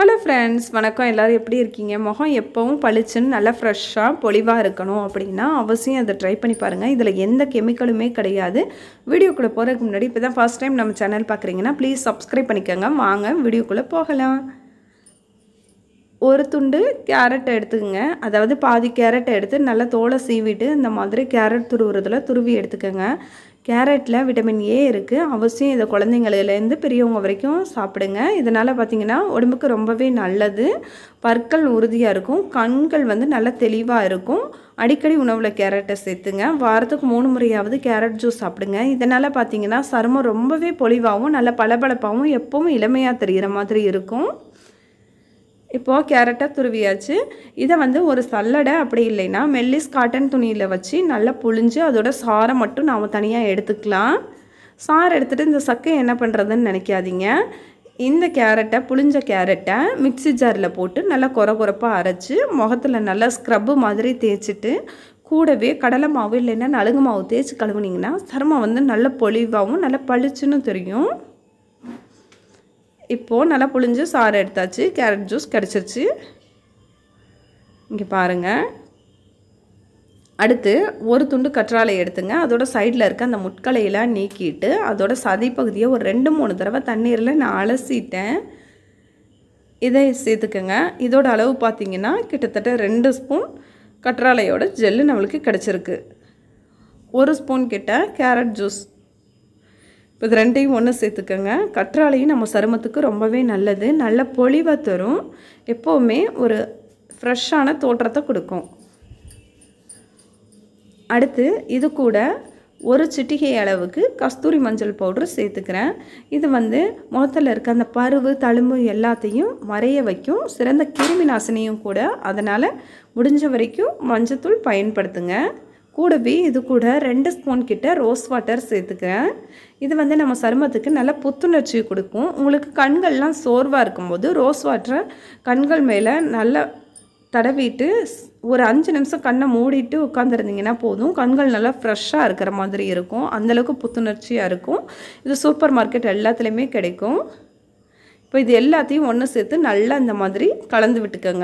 hello friends வணக்கம் எல்லோரும் எப்படி இருக்கீங்க முகம் எப்போவும் பளிச்சுன்னு நல்லா ஃப்ரெஷ்ஷாக பொலிவாக இருக்கணும் அப்படின்னா அவசியம் அதை ட்ரை பண்ணி பாருங்கள் இதில் எந்த கெமிக்கலுமே கிடையாது வீடியோக்குள்ளே போகிறதுக்கு முன்னாடி இப்போ தான் ஃபர்ஸ்ட் டைம் நம்ம சேனல் பார்க்குறீங்கன்னா ப்ளீஸ் சப்ஸ்கிரைப் பண்ணிக்கோங்க வாங்க வீடியோக்குள்ளே போகலாம் ஒரு துண்டு கேரட் எடுத்துக்கங்க அதாவது பாதி கேரட் எடுத்து நல்லா தோலை சீவிட்டு இந்த மாதிரி கேரட் துருவுறதுல துருவி எடுத்துக்கோங்க கேரட்டில் விட்டமின் ஏ இருக்குது அவசியம் இதை குழந்தைங்களிலேருந்து பெரியவங்க வரைக்கும் சாப்பிடுங்க இதனால் பார்த்திங்கன்னா உடம்புக்கு ரொம்பவே நல்லது பற்கள் உறுதியாக இருக்கும் கண்கள் வந்து நல்லா தெளிவாக இருக்கும் அடிக்கடி உணவில் கேரட்டை சேர்த்துங்க வாரத்துக்கு மூணு முறையாவது கேரட் ஜூஸ் சாப்பிடுங்க இதனால் பார்த்திங்கன்னா சருமம் ரொம்பவே பொலிவாகவும் நல்ல பளபளப்பாகவும் எப்பவும் இளமையாக தெரிகிற மாதிரி இருக்கும் இப்போது கேரட்டை துருவியாச்சு இதை வந்து ஒரு சல்லடை அப்படி இல்லைன்னா மெல்லிஸ் காட்டன் துணியில் வச்சு நல்லா புழிஞ்சு அதோட சாரை மட்டும் நாம் தனியாக எடுத்துக்கலாம் சாறு எடுத்துகிட்டு இந்த சக்கை என்ன பண்ணுறதுன்னு நினைக்காதீங்க இந்த கேரட்டை புளிஞ்ச கேரட்டை மிக்சி ஜாரில் போட்டு நல்லா குறை குறைப்பாக அரைச்சி முகத்தில் நல்லா ஸ்க்ரப்பு மாதிரி தேய்ச்சிட்டு கூடவே கடலை மாவு இல்லைன்னா நலுங்கு மாவு தேய்ச்சி கழுவுனிங்கன்னா சருமம் வந்து நல்ல பொலிவாகவும் நல்லா பளிச்சுன்னு தெரியும் இப்போது நல்லா புளிஞ்சு சாறு எடுத்தாச்சு கேரட் ஜூஸ் கிடச்சிருச்சு இங்கே பாருங்கள் அடுத்து ஒரு துண்டு கற்றாழை எடுத்துங்க அதோட சைடில் இருக்க அந்த முட்களையெல்லாம் நீக்கிட்டு அதோட சதை பகுதியை ஒரு ரெண்டு மூணு தடவை தண்ணீரில் நான் அலசிட்டேன் இதை சேர்த்துக்கோங்க இதோட அளவு பார்த்திங்கன்னா கிட்டத்தட்ட ரெண்டு ஸ்பூன் கற்றாழையோட ஜெல்லு நம்மளுக்கு கிடச்சிருக்கு ஒரு ஸ்பூன் கிட்ட கேரட் ஜூஸ் இப்போ இது ரெண்டையும் ஒன்று சேர்த்துக்கோங்க கற்றாழையும் நம்ம சருமத்துக்கு ரொம்பவே நல்லது நல்ல பொலிவாக தரும் எப்போவுமே ஒரு ஃப்ரெஷ்ஷான தோற்றத்தை கொடுக்கும் அடுத்து இது கூட ஒரு சிட்டிகை அளவுக்கு கஸ்தூரி மஞ்சள் பவுட்ரு சேர்த்துக்கிறேன் இது வந்து முகத்தில் இருக்க அந்த பருவு தழும்பு எல்லாத்தையும் மறைய வைக்கும் சிறந்த கிருமி நாசினியும் கூட அதனால் முடிஞ்ச வரைக்கும் மஞ்சத்தூள் பயன்படுத்துங்க கூடவே இது கூட ரெண்டு ஸ்பூன் கிட்ட ரோஸ் வாட்டர் சேர்த்துக்கிறேன் இது வந்து நம்ம சருமத்துக்கு நல்ல புத்துணர்ச்சி கொடுக்கும் உங்களுக்கு கண்கள்லாம் சோர்வாக இருக்கும்போது ரோஸ் வாட்டரை கண்கள் மேலே நல்ல தடவிட்டு ஒரு அஞ்சு நிமிஷம் கண்ணை மூடிட்டு உட்காந்துருந்தீங்கன்னா போதும் கண்கள் நல்லா ஃப்ரெஷ்ஷாக இருக்கிற மாதிரி இருக்கும் அந்தளவுக்கு புத்துணர்ச்சியாக இருக்கும் இது சூப்பர் மார்க்கெட் எல்லாத்துலேயுமே கிடைக்கும் இப்போ இது எல்லாத்தையும் ஒன்று சேர்த்து நல்லா இந்த மாதிரி கலந்து விட்டுக்கோங்க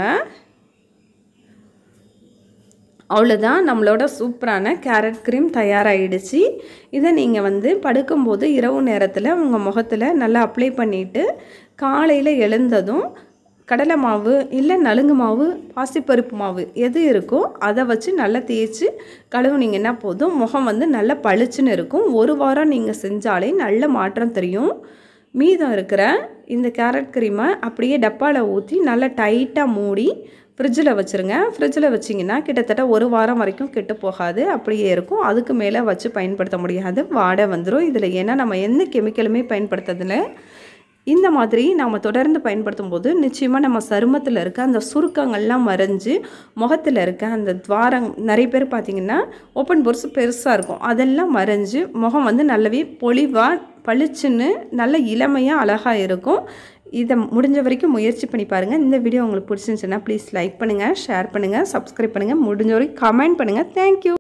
அவ்வளோதான் நம்மளோட சூப்பரான கேரட் க்ரீம் தயாராகிடுச்சு இதை நீங்கள் வந்து படுக்கும்போது இரவு நேரத்தில் உங்கள் முகத்தில் நல்லா அப்ளை பண்ணிவிட்டு காலையில் எழுந்ததும் கடலை மாவு இல்லை நலுங்கு மாவு பாசிப்பருப்பு மாவு எது இருக்கோ அதை வச்சு நல்லா தேய்ச்சி கழுவுனீங்கன்னா போதும் முகம் வந்து நல்லா பளிச்சுன்னு இருக்கும் ஒரு வாரம் நீங்கள் செஞ்சாலே நல்ல மாற்றம் தெரியும் மீதம் இருக்கிற இந்த கேரட் க்ரீமை அப்படியே டப்பாவில் ஊற்றி நல்லா டைட்டாக மூடி ஃப்ரிட்ஜில் வச்சுருங்க ஃப்ரிட்ஜில் வச்சிங்கன்னா கிட்டத்தட்ட ஒரு வாரம் வரைக்கும் கெட்டு போகாது அப்படியே இருக்கும் அதுக்கு மேலே வச்சு பயன்படுத்த முடியாது வாடை வந்துடும் இதில் ஏன்னா நம்ம எந்த கெமிக்கலுமே பயன்படுத்துறதில்ல இந்த மாதிரி நாம் தொடர்ந்து பயன்படுத்தும் போது நிச்சயமாக நம்ம சருமத்தில் இருக்க அந்த சுருக்கங்கள்லாம் மறைஞ்சு முகத்தில் இருக்க அந்த துவாரம் நிறைய பேர் பார்த்திங்கன்னா ஓப்பன் போர்ஸ் பெருசாக இருக்கும் அதெல்லாம் மறைஞ்சு முகம் வந்து நல்லாவே பொலிவாக பளிச்சுன்னு நல்ல இளமையாக அழகாக இருக்கும் இதை முடிஞ்ச வரைக்கும் முயற்சி பண்ணி பாருங்கள் இந்த வீடியோ உங்களுக்கு பிடிச்சிருந்துச்சுன்னா ப்ளீஸ் லைக் பண்ணுங்கள் ஷேர் பண்ணுங்கள் சப்ஸ்கிரைப் பண்ணுங்கள் முடிஞ்ச வரைக்கும் கமெண்ட் பண்ணுங்கள் தேங்க்யூ